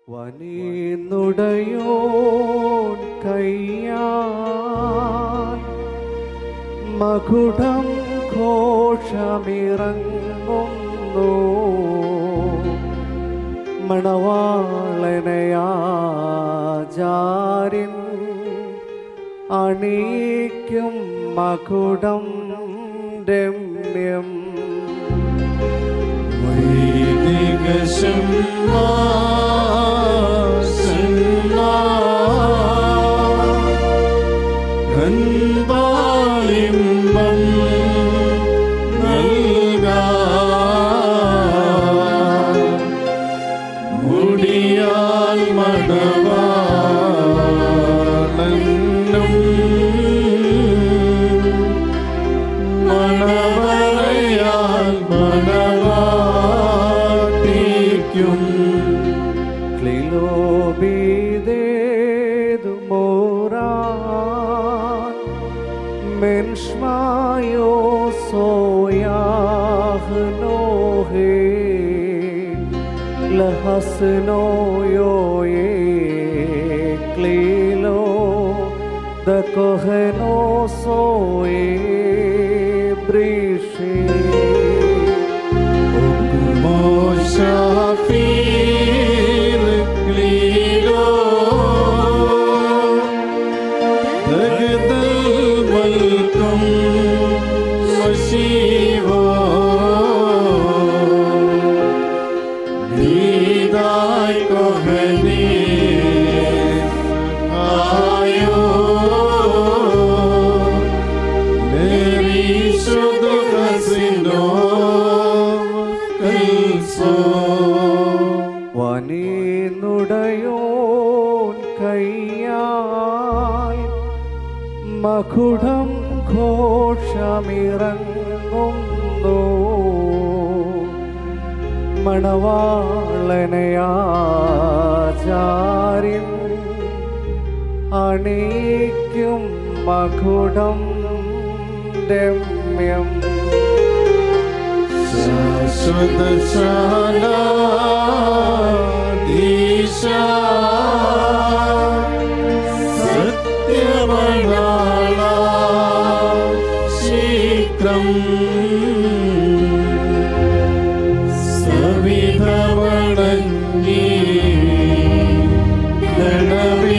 വനീന്നുടയോൻ കയ്യാൻ മകുടം ഘോഷമിറങ്ങുന്നു മണവാളനയാചാര്യൻ അണീക്കും മകുടം രമ്യം ിംബം മുടിയാൽ മണവാളനും മണവറയാൽ മണവാട്ടിക്കും ക്ലിലോബീദേതു മോറാൻ മെൻഷ്മായോ സോയാഹ്നോഹേ ലഹസ്നോയോയേ ക്ലീലോ ദകൊഹനോ സോയേ ബ്രീഷേ മോശാഫീർ ക്ലീലോ ദഗ്ദൽ മൽക്കും മശീവോ നീതായ് കൊഹനീ ആയോ Nerishod Hasino Kalso വനീന്നുടയോൻ കയ്യാൽ മകുടം ഘോഷമിറങ്ങുന്നു മണവാളനയാചാര്യൻ അണീക്കും മകുടം രമ്യം ശാശ്വത ശാലാധീശ സത്യമണാള ശീഘ്രം സവിധവണങ്ങി ഗണവേ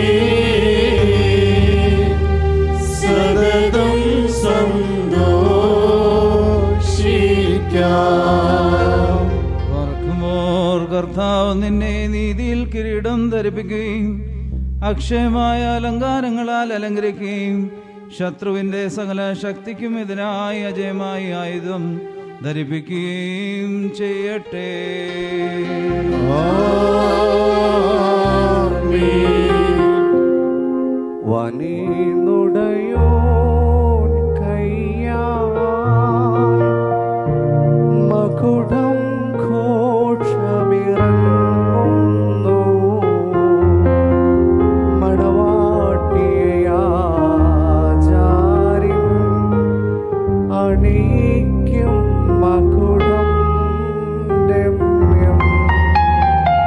സതതം സന്തോഷിക്കാം വർക്കുമോർ കർത്താവ് നിന്നെ നീതിയിൽ കിരീടം ധരിപ്പിക്കുകയും അക്ഷയമായ അലങ്കാരങ്ങളാൽ അലങ്കരിക്കുകയും ശത്രുവിന്റെ സകല ശക്തിക്കും എതിരായി അജയമായ ആയുധം ധരിപ്പിക്കുകയും ചെയ്യട്ടെ വനീന്നുടയോൻ കയ്യാൽ മകുടം ഘോഷമിറങ്ങുന്നു മണവാട്ടിയാചാരിൻ അണീക്കും മകുടം രമ്യം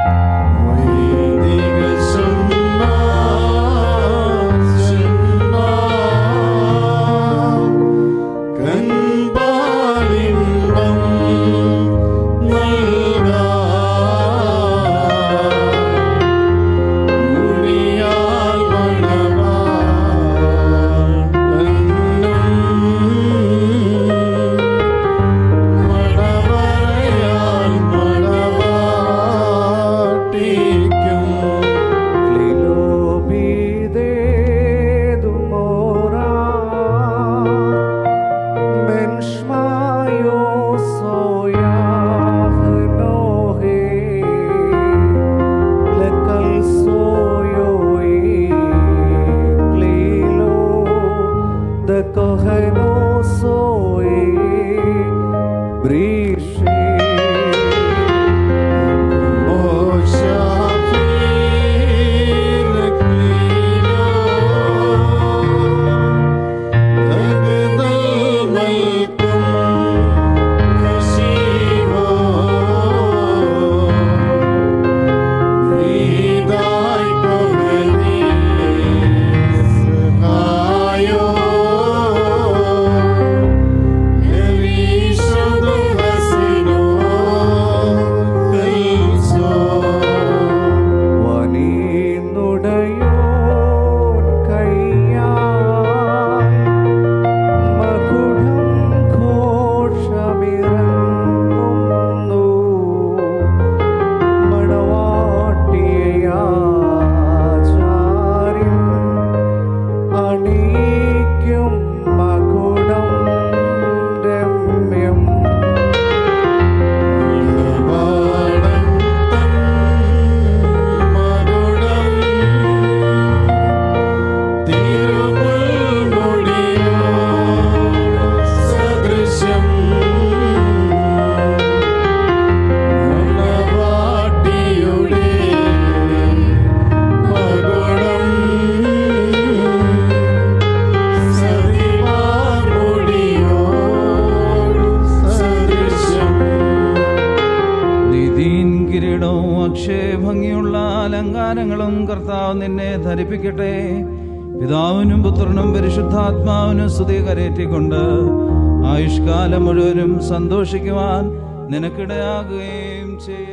അക്ഷയ ഭംഗിയുള്ള അലങ്കാരങ്ങളും കർത്താവ് നിന്നെ ധരിപ്പിക്കട്ടെ പിതാവിനും പുത്രനും പരിശുദ്ധാത്മാവിനും സ്തുതി കരയേറ്റിക്കൊണ്ട് ആയുഷ്കാലം മുഴുവനും സന്തോഷിക്കുവാൻ നിനക്കിടയാകുകയും ചെയ്യും